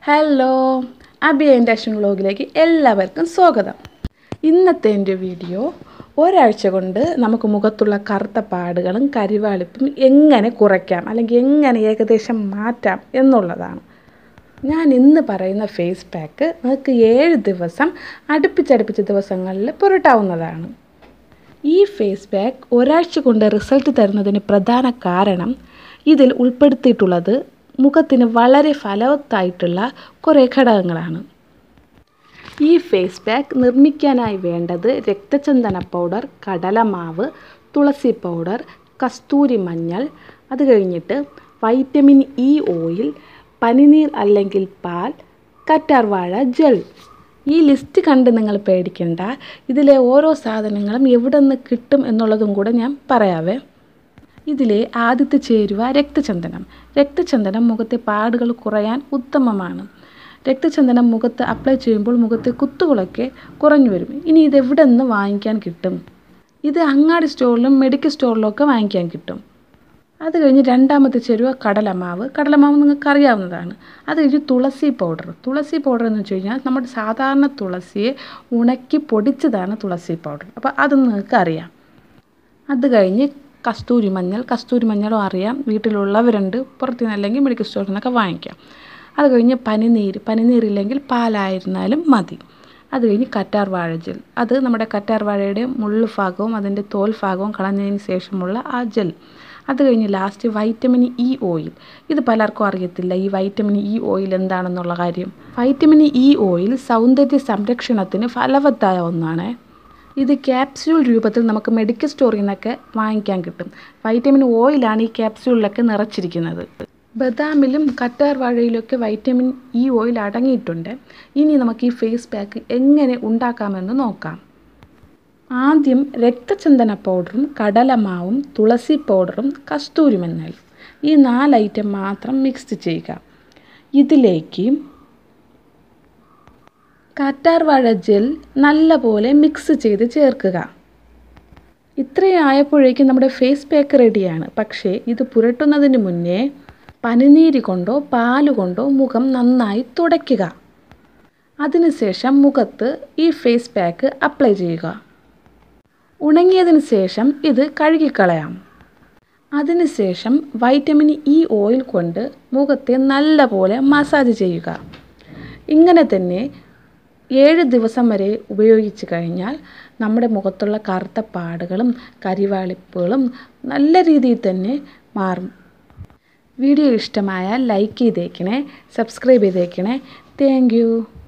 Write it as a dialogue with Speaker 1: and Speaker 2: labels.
Speaker 1: hello Abi എൻ്റെ അശ്വിൻ വ്ലോഗിലേക്ക് എല്ലാവർക്കും സ്വാഗതം ഇന്നത്തെ എൻ്റെ വീഡിയോ ഒരാഴ്ച കൊണ്ട് നമുക്ക് മുഖത്തുള്ള കറുത്ത പാടുകളും കരിവാളിപ്പും എങ്ങനെ കുറയ്ക്കാം അല്ലെങ്കിൽ എങ്ങനെ ഏകദേശം മാറ്റാം എന്നുള്ളതാണ് ഞാൻ ഇന്ന് പറയുന്ന ഫേസ് പാക്ക് നിങ്ങൾക്ക് ഏഴ് ദിവസം അടുപ്പിച്ചടുപ്പിച്ച ദിവസങ്ങളിൽ പുരട്ടാവുന്നതാണ് ഈ ഫേസ് പാക്ക് ഒരാഴ്ച കൊണ്ട് റിസൾട്ട് തരുന്നതിന് പ്രധാന കാരണം ഇതിൽ ഉൾപ്പെടുത്തിയിട്ടുള്ളത് മുഖത്തിന് വളരെ ഫലവത്തായിട്ടുള്ള കുറേ ഘടകങ്ങളാണ് ഈ ഫേസ് പാക്ക് നിർമ്മിക്കാനായി വേണ്ടത് രക്തചന്ദന പൗഡർ കടലമാവ് തുളസി പൗഡർ കസ്തൂരി മഞ്ഞൾ അത് കഴിഞ്ഞിട്ട് വൈറ്റമിൻ ഇ ഓയിൽ പനിനീർ അല്ലെങ്കിൽ പാൽ കറ്റാർവാഴ ജെൽ ഈ ലിസ്റ്റ് കണ്ട് നിങ്ങൾ പേടിക്കണ്ട ഇതിലെ ഓരോ സാധനങ്ങളും എവിടെ നിന്ന് കിട്ടും എന്നുള്ളതും കൂടെ ഞാൻ പറയാവേ ഇതിലെ ആദ്യത്തെ ചേരുവ രക്തചന്ദനം രക്തചന്ദനം മുഖത്തെ പാടുകൾ കുറയാൻ ഉത്തമമാണ് രക്തചന്ദനം മുഖത്ത് അപ്ലൈ ചെയ്യുമ്പോൾ മുഖത്തെ കുത്തുകളൊക്കെ കുറഞ്ഞു വരും ഇനി ഇത് എവിടെ നിന്ന് വാങ്ങിക്കാൻ കിട്ടും ഇത് അങ്ങാടി സ്റ്റോറിലും മെഡിക്കൽ സ്റ്റോറിലും ഒക്കെ വാങ്ങിക്കാൻ കിട്ടും അത് കഴിഞ്ഞ് രണ്ടാമത്തെ ചേരുവ കടലമാവ് കടലമാവ് നിങ്ങൾക്ക് അറിയാവുന്നതാണ് അത് കഴിഞ്ഞ് തുളസി പൗഡർ തുളസി പൗഡർ എന്ന് വെച്ച് കഴിഞ്ഞാൽ നമ്മുടെ സാധാരണ തുളസിയെ ഉണക്കി പൊടിച്ചതാണ് തുളസി പൗഡർ അപ്പോൾ അത് നിങ്ങൾക്ക് അറിയാം അത് കഴിഞ്ഞ് കസ്തൂരി മഞ്ഞൾ കസ്തൂരി മഞ്ഞളും അറിയാം വീട്ടിലുള്ളവരുണ്ട് പുറത്തു നിന്ന് അല്ലെങ്കിൽ മെഡിക്കൽ സ്റ്റോറിൽ നിന്നൊക്കെ വാങ്ങിക്കാം അത് കഴിഞ്ഞ് പനിനീര് പനിനീരില്ലെങ്കിൽ പാലായിരുന്നാലും മതി അത് കഴിഞ്ഞ് കറ്റാർ വാഴ ജെൽ അത് നമ്മുടെ കറ്റാർ വാഴയുടെ മുള്ളു ഭാഗവും അതിൻ്റെ തോൽ ഭാഗവും കളഞ്ഞതിന് ശേഷമുള്ള ആ ജെൽ അത് കഴിഞ്ഞ് ലാസ്റ്റ് വൈറ്റമിൻ ഇ ഓയിൽ ഇത് പലർക്കും അറിയത്തില്ല ഈ വൈറ്റമിൻ ഇ ഓയിൽ എന്താണെന്നുള്ള കാര്യം വൈറ്റമിൻ ഇ ഓയിൽ സൗന്ദര്യ സംരക്ഷണത്തിന് ഫലവത്തായ ഒന്നാണ് ഇത് ക്യാപ്സ്യൂൾ രൂപത്തിൽ നമുക്ക് മെഡിക്കൽ സ്റ്റോറിൽ നിന്നൊക്കെ വാങ്ങിക്കാൻ കിട്ടും വൈറ്റമിൻ ഓയിലാണ് ഈ ക്യാപ്സ്യൂളിലൊക്കെ നിറച്ചിരിക്കുന്നത് ബദാമിലും കറ്റാർ വാഴയിലൊക്കെ വൈറ്റമിൻ ഇ ഓയിൽ അടങ്ങിയിട്ടുണ്ട് ഇനി നമുക്ക് ഈ ഫേസ് പാക്ക് എങ്ങനെ ഉണ്ടാക്കാമെന്ന് നോക്കാം ആദ്യം രക്തചന്ദന പൗഡറും കടലമാവും തുളസി പൗഡറും കസ്തൂരി മഞ്ഞൾ ഈ നാല് ഐറ്റം മാത്രം മിക്സ് ചെയ്യുക ഇതിലേക്ക് കാറ്റാർവാഴ ജെൽ നല്ലപോലെ മിക്സ് ചെയ്ത് ചേർക്കുക ഇത്രയായപ്പോഴേക്കും നമ്മുടെ ഫേസ് പാക്ക് റെഡിയാണ് പക്ഷേ ഇത് പുരട്ടുന്നതിന് മുന്നേ പനിനീര് കൊണ്ടോ പാല് കൊണ്ടോ മുഖം നന്നായി തുടയ്ക്കുക അതിനുശേഷം മുഖത്ത് ഈ ഫേസ് പാക്ക് അപ്ലൈ ചെയ്യുക ഉണങ്ങിയതിന് ശേഷം ഇത് കഴുകിക്കളയാം അതിനുശേഷം വൈറ്റമിൻ ഇ ഓയിൽ കൊണ്ട് മുഖത്തെ നല്ലപോലെ മസാജ് ചെയ്യുക ഇങ്ങനെ തന്നെ ഏഴ് ദിവസം വരെ ഉപയോഗിച്ച് കഴിഞ്ഞാൽ നമ്മുടെ മുഖത്തുള്ള കറുത്ത പാടുകളും കരിവാളിപ്പുകളും നല്ല രീതിയിൽ തന്നെ മാറും വീഡിയോ ഇഷ്ടമായാൽ ലൈക്ക് ചെയ്തേക്കണേ സബ്സ്ക്രൈബ് ചെയ്തേക്കണേ താങ്ക്